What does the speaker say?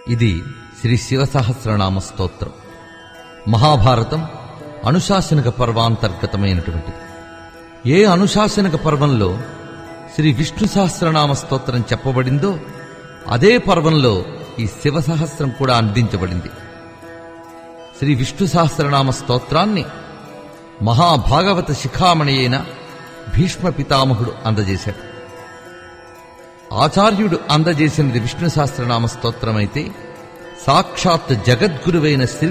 ఇది శ్రీ శివసహస్రనామ స్తోత్రం మహాభారతం అనుశాసనిక పర్వాంతర్గతమైనటువంటిది ఏ అనుశాసనిక పర్వంలో శ్రీ విష్ణు సహస్రనామ స్తోత్రం చెప్పబడిందో అదే పర్వంలో ఈ శివ సహస్రం కూడా అందించబడింది శ్రీ విష్ణు సహస్రనామ స్తోత్రాన్ని మహాభాగవత శిఖామణి అయిన భీష్మ పితామహుడు అందజేశాడు ఆచార్యుడు అందజేసినది విష్ణు సహస్రనామ స్తోత్రమైతే సాక్షాత్ జగద్గురువైన శ్రీ